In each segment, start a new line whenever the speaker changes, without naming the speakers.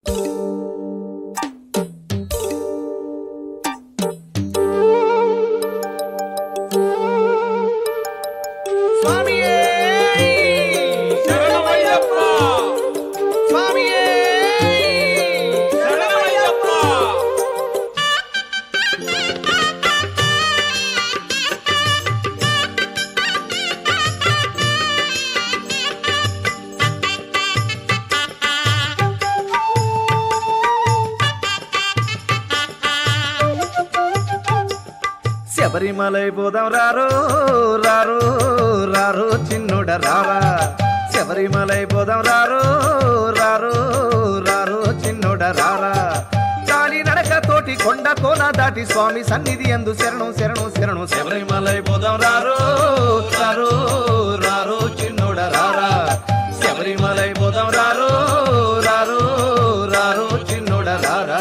స్వామియే శరణమయ్యప్ప స్వామియే శరణమయ్యప్ప శబరిమలై పోదాం రారో రారో రారో చిన్నుడ రారా శబరిమలై పోదాం రారో రారో రారో చిన్నుడ రారా కాలి నడక తోటి కొండ కోన దాటి స్వామి సన్నిధి అందు శరణం శరణం శరణం శబరిమలై పోదాం రారో రారో రారో చిన్నుడ రారా శబరిమలై పోదాం రారో రారో రారో చిన్నుడ రారా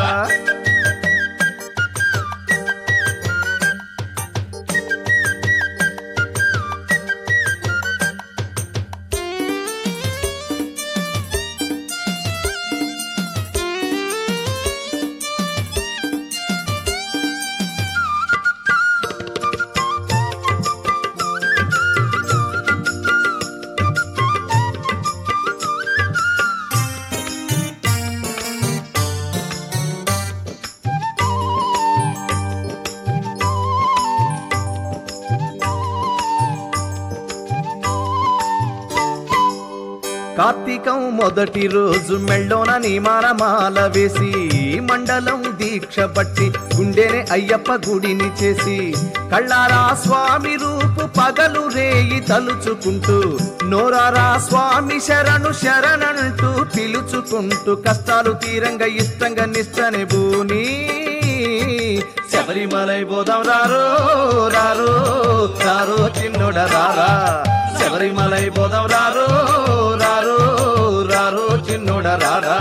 కార్తీకం మొదటి రోజు మెళ్ళోన నిమాల మాల వేసి మండలం దీక్ష పట్టి గుండెనే అయ్యప్ప గుడిని చేసి కళ్ళారా స్వామి రూపు పగలు రేయి తలుచుకుంటూ నోరారా స్వామి శరణు శరణంటూ పిలుచుకుంటూ కష్టాలు తీరంగా ఇష్టంగా నిష్టనే భూని శబరిమలై పోదాం రారో రారో రారో చిన్నోడ రారా శబరిమలై పోదాం రారో రారో రారో చిన్నోడ రారా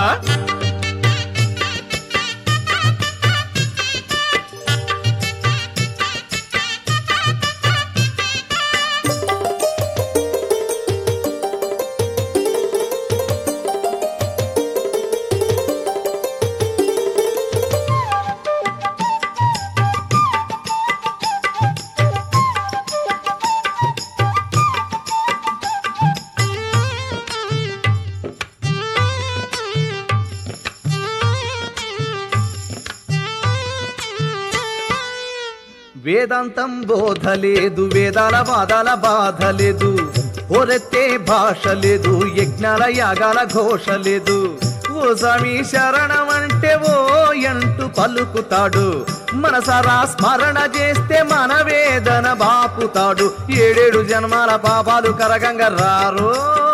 వేదాంతం బోధ లేదు వేదాల వాదాల బాధ లేదు ఓరెత్తే భాష లేదు యజ్ఞాల యాగాల ఘోష లేదు ఓ స్వామి శరణం అంటే ఓ ఎంటూ పలుకుతాడు మనసారా స్మరణ చేస్తే మన వేదన బాపుతాడు ఏడేడు జన్మాల పాపాలు కరగంగా రారో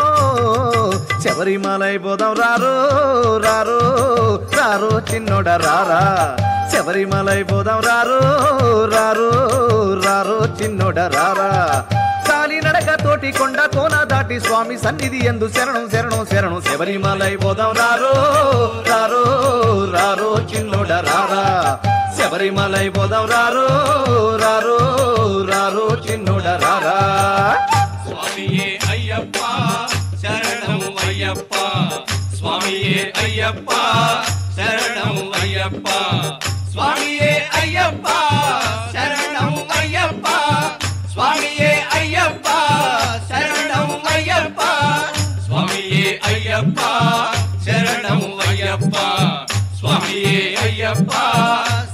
శబరిమలై పోదాం రారో రారో రారో చిన్నోడ రారా శబరిమలై పోదాం రారో రారో రారో చిన్నోడ రారా కాలి నడక తోటి కొండ కోన దాటి స్వామి సన్నిధి ఎందు శరణం శరణం శరణం శబరిమలై పోదాం రారో రారో రారో చిన్నోడ రారా శబరిమలై పోదాం రారో రారో రారో చిన్నోడ రారా
స్వామియే అయ్యప్ప శరణము అయ్యప్ప స్వామియే అయ్యప్ప శరణము అయ్యప్ప స్వామియే అయ్యప్ప శరణము అయ్యప్ప స్వామియే అయ్యప్ప శరణము అయ్యప్ప స్వామియే అయ్యప్ప శరణము అయ్యప్ప స్వామియే అయ్యప్ప